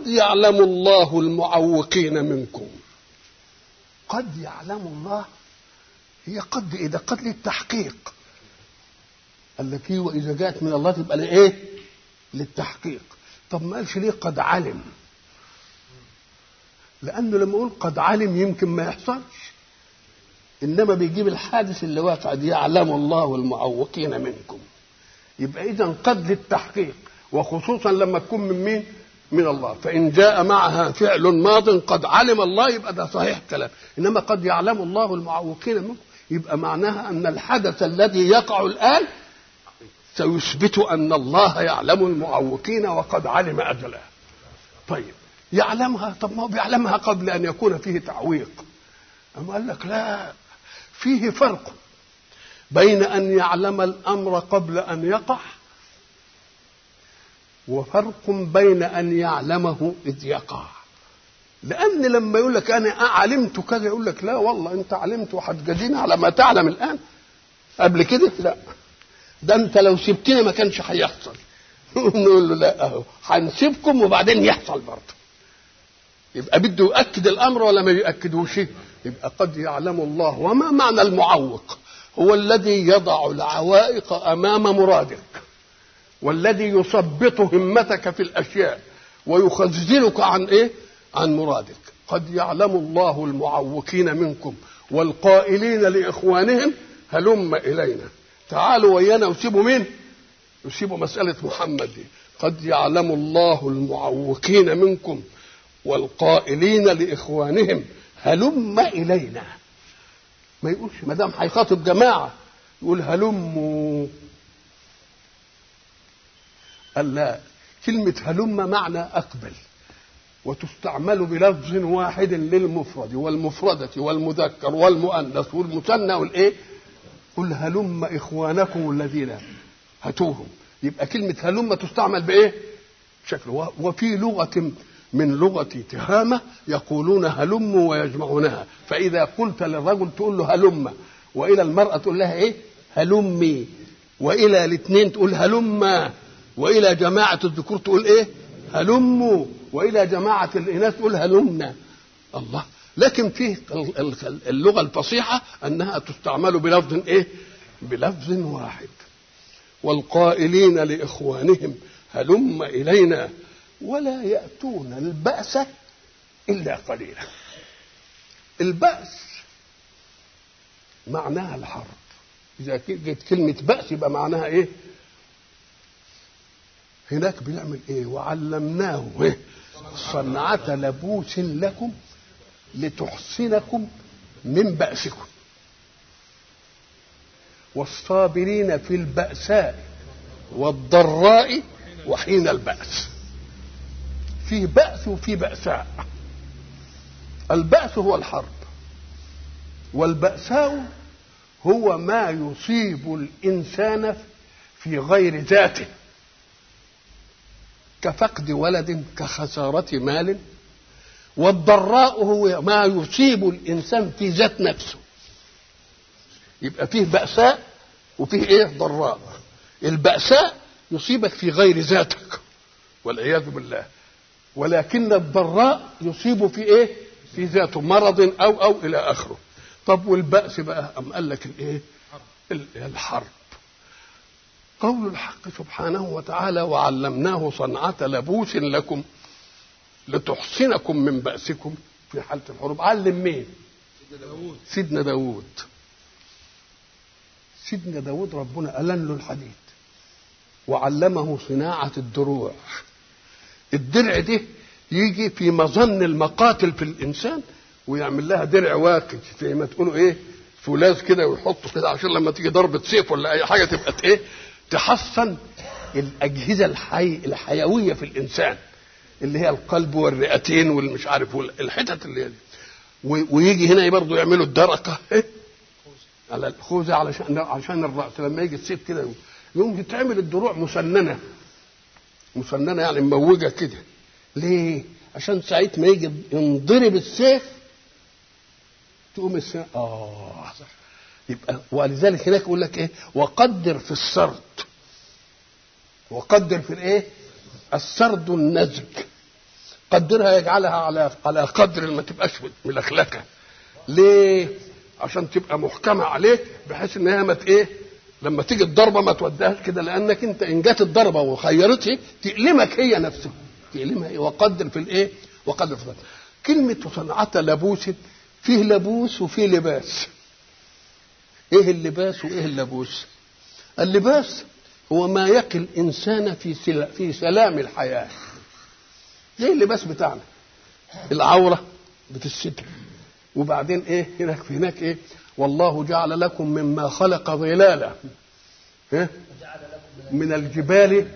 قد يعلم الله المعوقين منكم قد يعلم الله هي قد إذا قد للتحقيق التي وإذا جاءت من الله تبقى لإيه؟ للتحقيق طب ما قالش ليه قد علم لأنه لما يقول قد علم يمكن ما يحصلش إنما بيجيب الحادث اللي واقع دي يعلم الله المعوقين منكم يبقى إذا قد للتحقيق وخصوصا لما تكون من مين؟ من الله فإن جاء معها فعل ماض قد علم الله يبقى ده صحيح كلام إنما قد يعلم الله المعوقين منكم يبقى معناها أن الحدث الذي يقع الآن سيثبت أن الله يعلم المعوقين وقد علم أجله طيب يعلمها طب ما هو بيعلمها قبل أن يكون فيه تعويق أما قال لك لا فيه فرق بين أن يعلم الأمر قبل أن يقع وفرق بين أن يعلمه إذ يقع لأن لما يقول لك أنا علمت كذا يقول لك لا والله أنت علمت وهتجازيني على ما تعلم الآن قبل كده لا ده أنت لو سبتني ما كانش هيحصل نقول له لا أهو هنسيبكم وبعدين يحصل برضه يبقى بده يؤكد الأمر ولا ما يؤكدوش يبقى قد يعلم الله وما معنى المعوق هو الذي يضع العوائق أمام مرادك والذي يثبط همتك في الاشياء ويخذلك عن ايه عن مرادك قد يعلم الله المعوقين منكم والقائلين لاخوانهم هلم الينا تعالوا ويانا وسيبوا مين يسيبوا مساله محمد دي قد يعلم الله المعوقين منكم والقائلين لاخوانهم هلم الينا ما يقولش ما دام هيخاطب جماعه يقول هلموا قال لا كلمة هلم معنى أقبل وتستعمل بلفظ واحد للمفرد والمفردة والمذكر والمؤنث والمثنى والإيه؟ قل هلم إخوانكم الذين هاتوهم يبقى كلمة هلم تستعمل بإيه؟ شكله وفي لغة من لغة تهامة يقولون هلم ويجمعونها فإذا قلت للرجل تقول له هلم وإلى المرأة تقول لها إيه؟ هلمي وإلى الاثنين تقول هلما والى جماعه الذكور تقول ايه هلموا والى جماعه الاناث تقول هلمنا الله لكن فيه اللغه الفصيحه انها تستعمل بلفظ ايه بلفظ واحد والقائلين لاخوانهم هلم الينا ولا ياتون الباس الا قليلا الباس معناها الحرب اذا جت كلمه باس يبقى معناها ايه هناك بنعمل ايه وعلمناه إيه؟ صنعة لبوس لكم لتحصنكم من بأسكم والصابرين في البأساء والضراء وحين البأس في بأس وفي بأساء البأس هو الحرب والبأساء هو ما يصيب الإنسان في غير ذاته كفقد ولد كخسارة مال والضراء هو ما يصيب الإنسان في ذات نفسه يبقى فيه بأساء وفيه إيه ضراء البأساء يصيبك في غير ذاتك والعياذ بالله ولكن الضراء يصيب في إيه في ذاته مرض أو أو إلى آخره طب والبأس بقى أم قال لك الإيه الحرب قول الحق سبحانه وتعالى وعلمناه صنعة لبوس لكم لتحصنكم من بأسكم في حالة الحروب علم مين سيدنا داود سيدنا داود ربنا ألن له الحديد وعلمه صناعة الدروع الدرع ده يجي في مظن المقاتل في الإنسان ويعمل لها درع واقي زي ما تقولوا ايه فولاذ كده ويحطه كده عشان لما تيجي ضربة سيف ولا أي حاجة تبقى ايه تحصن الأجهزة الحي الحيوية في الإنسان اللي هي القلب والرئتين والمش عارف الحتت اللي هي دي ويجي هنا برضه يعملوا الدرقة إيه؟ على الخوذة علشان عشان الرأس لما يجي السيف كده يقوم يتعمل الدروع مسننة مسننة يعني مموجة كده ليه؟ عشان ساعة ما يجي ينضرب السيف تقوم السيف اه يبقى ولذلك هناك يقول لك ايه وقدر في السرد وقدر في الايه السرد النزج قدرها يجعلها على على قدر ما تبقاش ملخلكه ليه عشان تبقى محكمه عليه بحيث ان هي ما ايه لما تيجي الضربه ما توديهاش كده لانك انت ان جت الضربه وخيرتها تألمك هي نفسها تألمها إيه؟ وقدر في الايه وقدر في الضربة. كلمه صنعه لبوس فيه لبوس وفيه لباس ايه اللباس وايه اللبوس اللباس هو ما يقي الانسان في سل... في سلام الحياه زي اللباس بتاعنا العوره بتستر وبعدين ايه هناك في هناك ايه والله جعل لكم مما خلق ظلالا إيه؟ من الجبال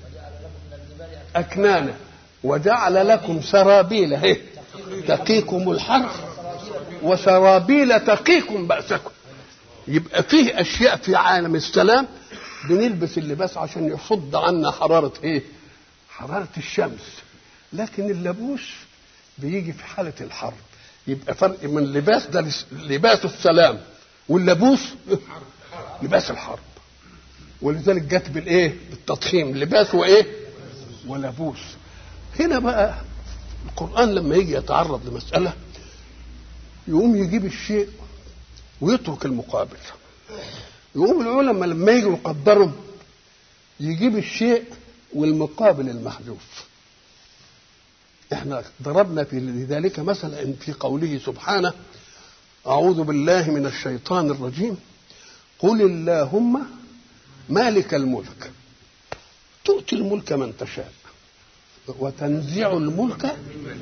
أكنانا وجعل لكم سرابيل إيه؟ تقيكم الحر وسرابيل تقيكم بأسكم يبقى فيه أشياء في عالم السلام بنلبس اللباس عشان يصد عنا حرارة إيه؟ حرارة الشمس لكن اللبوس بيجي في حالة الحرب يبقى فرق من لباس ده لباس السلام واللبوس لباس الحرب ولذلك جت بالايه بالتضخيم لباس وايه ولبوس هنا بقى القران لما يجي يتعرض لمساله يقوم يجيب الشيء ويترك المقابل يقوم العلماء لما يجوا يقدروا يجيب الشيء والمقابل المحذوف احنا ضربنا في ذلك مثلا في قوله سبحانه اعوذ بالله من الشيطان الرجيم قل اللهم مالك الملك تؤتي الملك من تشاء وتنزع الملك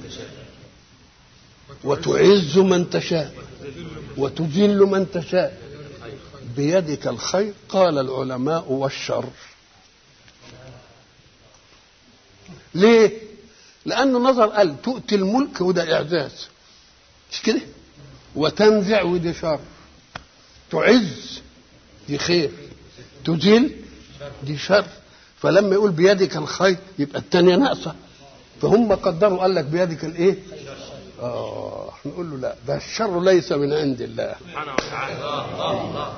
وتعز من تشاء وتذل من تشاء بيدك الخير قال العلماء والشر ليه لأنه نظر قال تؤتي الملك وده إعزاز مش كده وتنزع ودي شر تعز دي خير تذل دي شر فلما يقول بيدك الخير يبقى الثانية ناقصة فهم قدروا قال لك بيدك الايه؟ اه نقول له لا ده الشر ليس من عند الله سبحانه وتعالى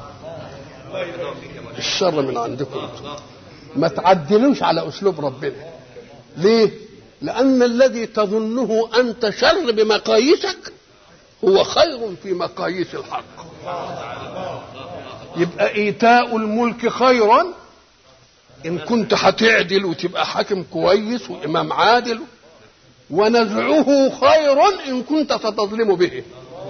الشر من عندكم ما تعدلوش على اسلوب ربنا ليه لان الذي تظنه انت شر بمقاييسك هو خير في مقاييس الحق يبقى ايتاء الملك خيرا ان كنت هتعدل وتبقى حاكم كويس وامام عادل ونزعه خيرا ان كنت ستظلم به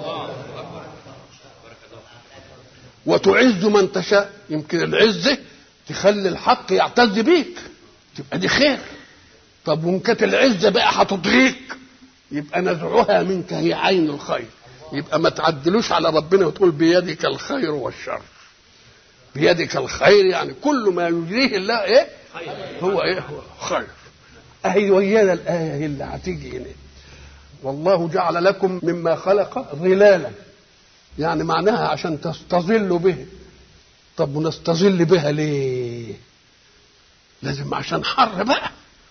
وتعز من تشاء يمكن العزه تخلي الحق يعتز بيك تبقى دي خير طب وان كانت العزه بقى هتطغيك يبقى نزعها منك هي عين الخير يبقى ما تعدلوش على ربنا وتقول بيدك الخير والشر بيدك الخير يعني كل ما يجريه الله ايه هو ايه هو خير اهي ويانا الايه اللي هتيجي هنا والله جعل لكم مما خلق ظلالا يعني معناها عشان تستظلوا به طب ونستظل بها ليه لازم عشان حر بقى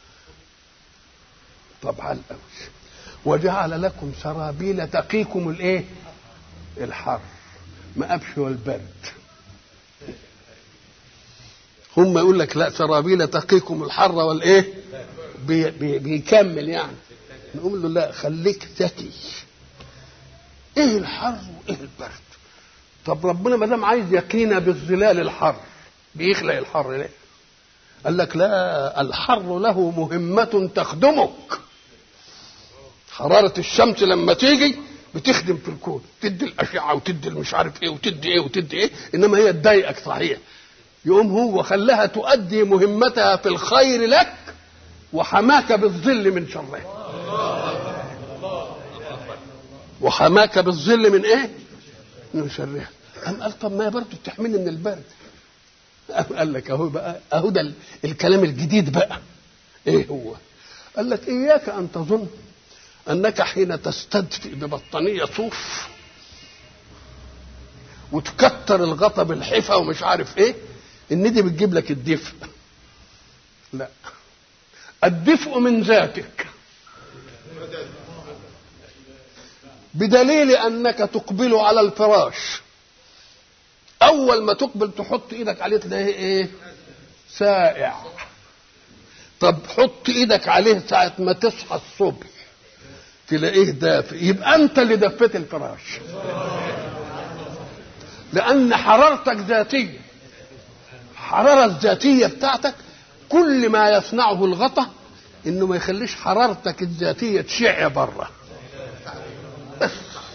طبعا قوي وجعل لكم سرابيل تقيكم الايه الحر ما ابش والبرد هم يقول لك لا سرابيل تقيكم الحر والايه بي بي بيكمل يعني نقول له لا خليك ذكي ايه الحر وايه البرد طب ربنا ما دام عايز يقينا بالظلال الحر بيخلق الحر ليه قال لك لا الحر له مهمة تخدمك حرارة الشمس لما تيجي بتخدم في الكون تدي الأشعة وتدي مش عارف ايه وتدي ايه وتدي ايه انما هي تضايقك صحيح يقوم هو خلاها تؤدي مهمتها في الخير لك وحماك بالظل من شرها وحماك بالظل من ايه من شرها أم قال طب ما هي برضه بتحميني من البرد أم قال لك اهو بقى اهو ده الكلام الجديد بقى ايه هو قال لك اياك ان تظن انك حين تستدفئ ببطانيه صوف وتكتر الغطا بالحفا ومش عارف ايه ان دي بتجيب لك الدفء لا الدفء من ذاتك بدليل انك تقبل على الفراش اول ما تقبل تحط ايدك عليه تلاقيه ايه سائع طب حط ايدك عليه ساعة ما تصحى الصبح تلاقيه دافئ يبقى انت اللي دفيت الفراش لان حرارتك ذاتيه الحراره الذاتيه بتاعتك كل ما يصنعه الغطا انه ما يخليش حرارتك الذاتيه تشع بره بس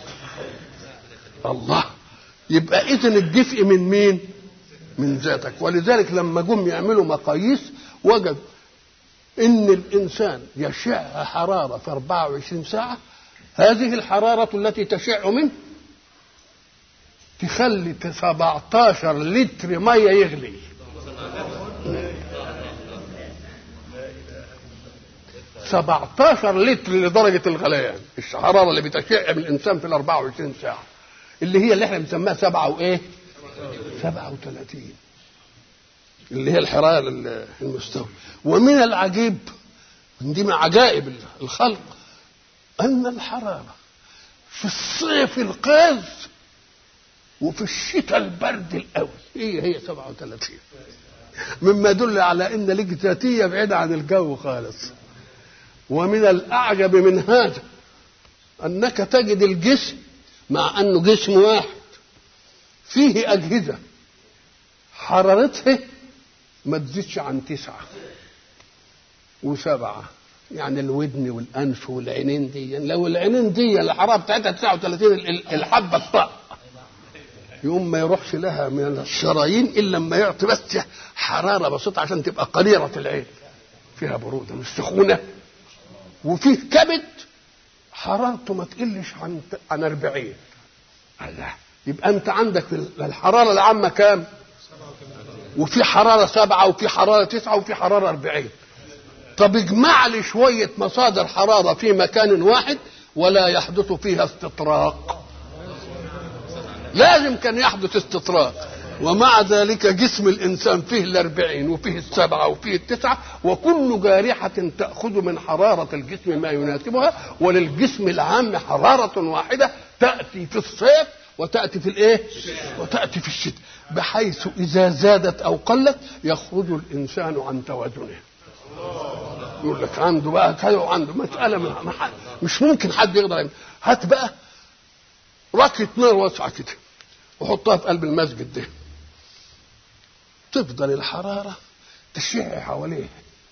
الله يبقى اذا الدفء من مين من ذاتك ولذلك لما جم يعملوا مقاييس وجدوا ان الانسان يشع حراره في 24 ساعه هذه الحراره التي تشع منه تخلي 17 لتر ميه يغلي سبعتاشر لتر لدرجة الغليان الحرارة اللي بتشع من الإنسان في الأربعة وعشرين ساعة اللي هي اللي احنا بنسميها سبعة وإيه سبعة وثلاثين اللي هي الحرارة المستوى ومن العجيب من دي من عجائب الخلق أن الحرارة في الصيف القاز وفي الشتاء البرد القوي هي هي 37 مما يدل على ان لك ذاتيه بعيده عن الجو خالص ومن الاعجب من هذا انك تجد الجسم مع انه جسم واحد فيه اجهزه حرارتها ما تزيدش عن تسعه وسبعه يعني الودن والانف والعينين دي لو العينين دي الحراره بتاعتها 39 الحبه الطاق يقوم ما يروحش لها من الشرايين الا لما يعطي بس حراره بسيطه عشان تبقى قليله العين فيها بروده مش سخونه وفيه كبد حرارته ما تقلش عن عن 40 الله يبقى انت عندك الحراره العامه كام؟ وفي حراره سبعه وفي حراره تسعه وفي حراره 40 طب اجمع لي شويه مصادر حراره في مكان واحد ولا يحدث فيها استطراق لازم كان يحدث استطراق ومع ذلك جسم الإنسان فيه الأربعين وفيه السبعة وفيه التسعة وكل جارحة تأخذ من حرارة الجسم ما يناسبها وللجسم العام حرارة واحدة تأتي في الصيف وتأتي في الإيه؟ وتأتي في الشتاء بحيث إذا زادت أو قلت يخرج الإنسان عن توازنه يقول لك عنده بقى كذا وعنده مسألة مش ممكن حد يقدر يعمل هات بقى ركلة نار واسعة كده وحطها في قلب المسجد ده تفضل الحرارة تشع حواليه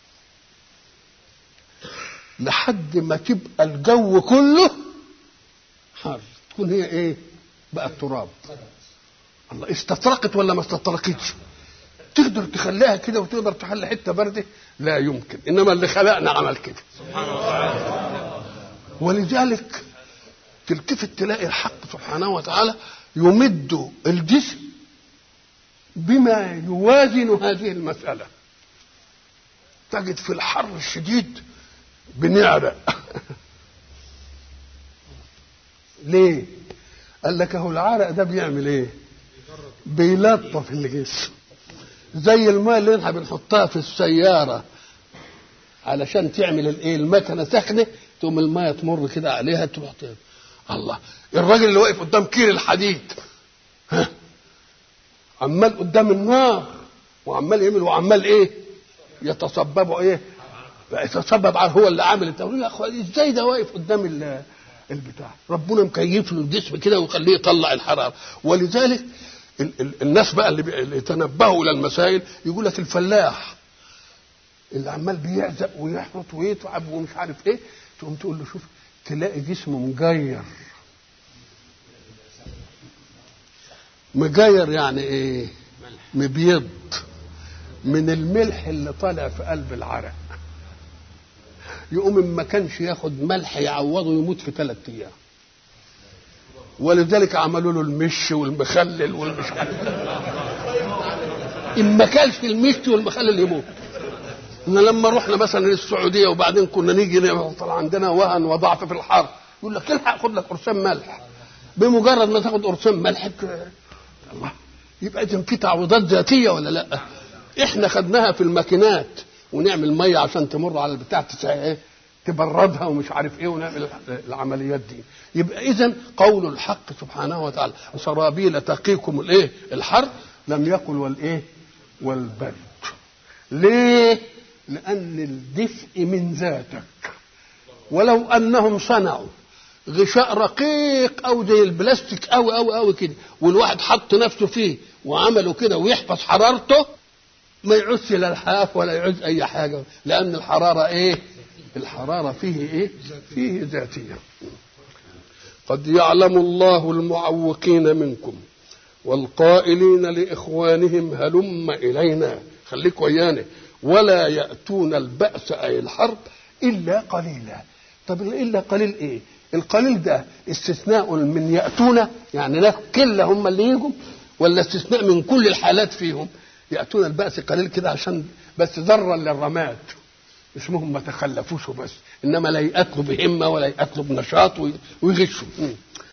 لحد ما تبقى الجو كله حر تكون هي ايه بقى التراب الله استطرقت ولا ما استطرقتش تقدر تخليها كده وتقدر تخلي حته برده لا يمكن انما اللي خلقنا عمل كده سبحانه وتعالى ولذلك تلتفت تلاقي الحق سبحانه وتعالى يمد الجسم بما يوازن هذه المسألة تجد في الحر الشديد بنعرق ليه؟ قال لك اهو العرق ده بيعمل ايه؟ بيلطف الجسم زي الماء اللي احنا بنحطها في السيارة علشان تعمل الايه؟ المكنة سخنة تقوم الماء تمر كده عليها تروح الله الراجل اللي واقف قدام كير الحديد ها عمال قدام النار وعمال يعمل وعمال ايه يتصبب ايه يتصبب على هو اللي عامل التمرين يا اخوان ازاي ده واقف قدام البتاع ربنا مكيف له الجسم كده ويخليه يطلع الحراره ولذلك ال ال الناس بقى اللي, اللي تنبهوا الى المسائل يقول لك الفلاح اللي عمال بيعزق ويحرط ويتعب ومش عارف ايه تقوم تقول له شوف تلاقي جسمه مجير مجير يعني ايه مبيض من الملح اللي طالع في قلب العرق يقوم ما كانش ياخد ملح يعوضه يموت في ثلاث ايام ولذلك عملوا له المش والمخلل والمش ان ما كانش المش والمخلل يموت ان لما رحنا مثلا للسعوديه وبعدين كنا نيجي طلع عندنا وهن وضعف في الحر يقول لك الحق خد لك قرصين ملح بمجرد ما تاخد قرصين ملح الله يبقى اذا في تعويضات ذاتيه ولا لا؟ احنا خدناها في الماكينات ونعمل ميه عشان تمر على البتاع ايه؟ تبردها ومش عارف ايه ونعمل العمليات دي يبقى اذا قول الحق سبحانه وتعالى سرابيل تقيكم الايه الحر لم يقل والايه والبرد ليه لان الدفء من ذاتك ولو انهم صنعوا غشاء رقيق او زي البلاستيك او او او كده والواحد حط نفسه فيه وعمله كده ويحفظ حرارته ما يعوزش لا الحاف ولا يعوز اي حاجه لان الحراره ايه الحراره فيه ايه فيه ذاتيه قد يعلم الله المعوقين منكم والقائلين لاخوانهم هلم الينا خليك ويانا ولا ياتون الباس اي الحرب الا قليلا طب الا قليل ايه القليل ده استثناء من ياتون يعني لا كله هم اللي يجوا ولا استثناء من كل الحالات فيهم ياتون الباس قليل كده عشان بس ذرا للرماد اسمهم ما تخلفوش بس انما لا يقتلوا بهمه ولا يقتلوا بنشاط ويغشوا